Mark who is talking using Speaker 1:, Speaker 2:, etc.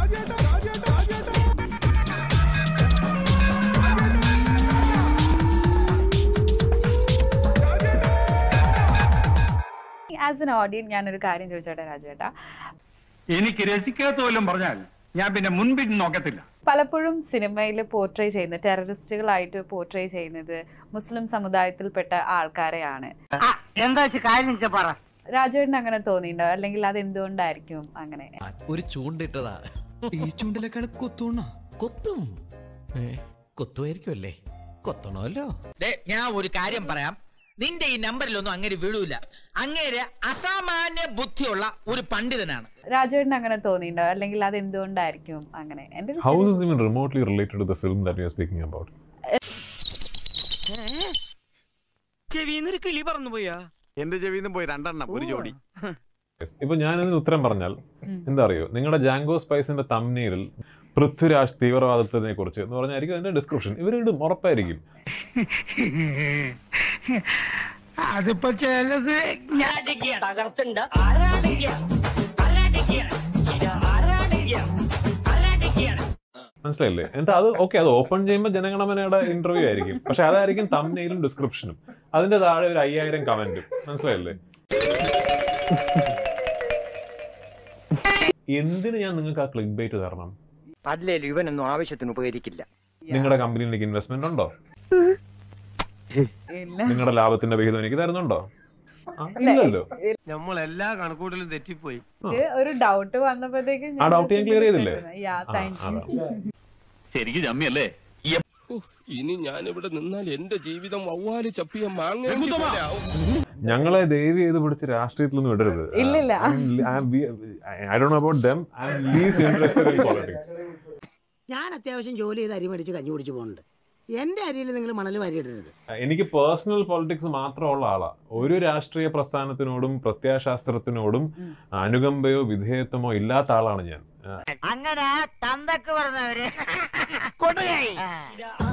Speaker 1: As an ഓഡിയൻ ഞാനൊരു കാര്യം ചോദിച്ചോട്ടെ രാജേട്ടാ
Speaker 2: എനിക്ക് രസിക്കാത്ത വല്ലതും പറഞ്ഞാൽ ഞാൻ പിന്നെ മുൻപിൽ നോക്കത്തില്ല
Speaker 1: പലപ്പോഴും സിനിമയിൽ പോർട്രേ ചെയ്യുന്നത് ടെററിസ്റ്റുകളായിട്ട് പോർട്രേ ചെയ്യുന്നത് മുസ്ലിം സമുദായത്തിൽപ്പെട്ട ആൾക്കാരെയാണ്
Speaker 3: എന്താ വെച്ച് കാര്യം വെച്ചാ പറ
Speaker 1: രാജേട്ടന് അങ്ങനെ തോന്നിയിട്ടുണ്ടോ അല്ലെങ്കിൽ അത് എന്തുകൊണ്ടായിരിക്കും അങ്ങനെ
Speaker 4: ഒരു ചൂണ്ടിട്ടതാ
Speaker 5: ഈ ചൂണ്ടിലേക്കാൾ കൊത്തോണ
Speaker 4: കൊത്തും ഏ, കൊത്തുമായിരിക്കുമല്ലേ കൊത്തണമല്ലോ
Speaker 6: ദേ, ഞാൻ ഒരു കാര്യം പറയാം നിന്റെ ഈ നമ്പറിലൊന്നും അങ്ങേര് വീഴൂല അങ്ങേര് അസാമാന്യ ബുദ്ധിയുള്ള ഒരു പണ്ഡിതനാണ്
Speaker 1: രാജേട്ടന് അങ്ങനെ തോന്നിയിട്ടുണ്ടോ അല്ലെങ്കിൽ അത് എന്തുകൊണ്ടായിരിക്കും അങ്ങനെ എൻ്റെ ഒരു
Speaker 7: How is this even remotely related to the film that we are speaking about?
Speaker 5: ചെവിന്നൊരു കിളി പറന്നു പോയാ
Speaker 8: എന്റെ ചെവിന്ന് പോയി രണ്ടെണ്ണം ഒരു ജോഡി
Speaker 7: Yes. ഇപ്പൊ ഞാൻ ഇതിന് ഉത്തരം പറഞ്ഞാൽ എന്താ അറിയോ നിങ്ങളുടെ ജാങ്കോ സ്പൈസിന്റെ തമ്നീരിൽ പൃഥ്വിരാജ് തീവ്രവാദത്തിനെ കുറിച്ച് എന്ന് പറഞ്ഞായിരിക്കും അതിന്റെ ഡിസ്ക്രിപ്ഷൻ ഇവരിടും ഉറപ്പായിരിക്കും
Speaker 2: അതിപ്പോ ചിലത്
Speaker 3: തകർത്തുണ്ട്
Speaker 7: മനസ്സിലായില്ലേ എന്നിട്ട് അത് ഓക്കെ അത് ഓപ്പൺ ചെയ്യുമ്പോൾ ജനഗണമനയുടെ ഇന്റർവ്യൂ ആയിരിക്കും പക്ഷെ അതായിരിക്കും തമ്നയിലും ഡിസ്ക്രിപ്ഷനും അതിന്റെ താഴെ ഒരു അയ്യായിരം കമന്റും മനസ്സിലായില്ലേ എന്തിന് ഞാൻ നിങ്ങൾക്ക് ആ ക്ലിക്ക് ബൈറ്റ് തരണം
Speaker 3: അല്ലേലും ഇവനൊന്നും ആവശ്യത്തിന് ഉപകരിക്കില്ല
Speaker 7: നിങ്ങളുടെ കമ്പനിയിലേക്ക് ഇൻവെസ്റ്റ്മെന്റ് ഉണ്ടോ
Speaker 1: ഇല്ല
Speaker 7: നിങ്ങളുടെ ലാഭത്തിന്റെ വിഹിതം എനിക്ക് തരുന്നുണ്ടോ ആ, ഇല്ലല്ലോ
Speaker 8: നമ്മൾ എല്ലാ കണക്കൂട്ടലും തെറ്റിപ്പോയി
Speaker 1: ഇത് ഒരു ഡൗട്ട് വന്നപ്പോഴത്തേക്കും
Speaker 7: ആ doubt ഞാൻ clear ചെയ്തില്ലേ?
Speaker 1: യാ
Speaker 7: ആ,
Speaker 1: താങ്ക്
Speaker 7: അതാ.
Speaker 1: യു
Speaker 2: ശരിക്കും ജമ്മിയല്ലേ
Speaker 9: ഇനി ഞാനിവിടെ നിന്നാൽ എന്റെ ജീവിതം വവ്വാല് ചപ്പിയ മാങ്ങ പോലെ ആവും.
Speaker 7: ഞങ്ങളെ ദയവ് ചെയ്ത് പിടിച്ച് രാഷ്ട്രീയത്തിലൊന്നും ഇടരുത്
Speaker 1: ഇല്ലില്ല.
Speaker 7: I do about them I am least interested in politics
Speaker 10: ഞാൻ അത്യാവശ്യം ജോലി ചെയ്ത് അരി മേടിച്ച് കഞ്ഞി കുടിച്ച് പോകുന്നുണ്ട് എന്റെ അരിയിൽ നിങ്ങൾ മണൽ വാരിയിടരുത്
Speaker 7: എനിക്ക് പേഴ്സണൽ പൊളിറ്റിക്സ് മാത്രമുള്ള ആളാ ഒരു രാഷ്ട്രീയ പ്രസ്ഥാനത്തിനോടും പ്രത്യാശാസ്ത്രത്തിനോടും അനുകമ്പയോ വിധേയത്വമോ ഇല്ലാത്ത ആളാണ് ഞാൻ
Speaker 3: അങ്ങനെ തന്തക്ക് പറഞ്ഞവര് കൊടുകൈ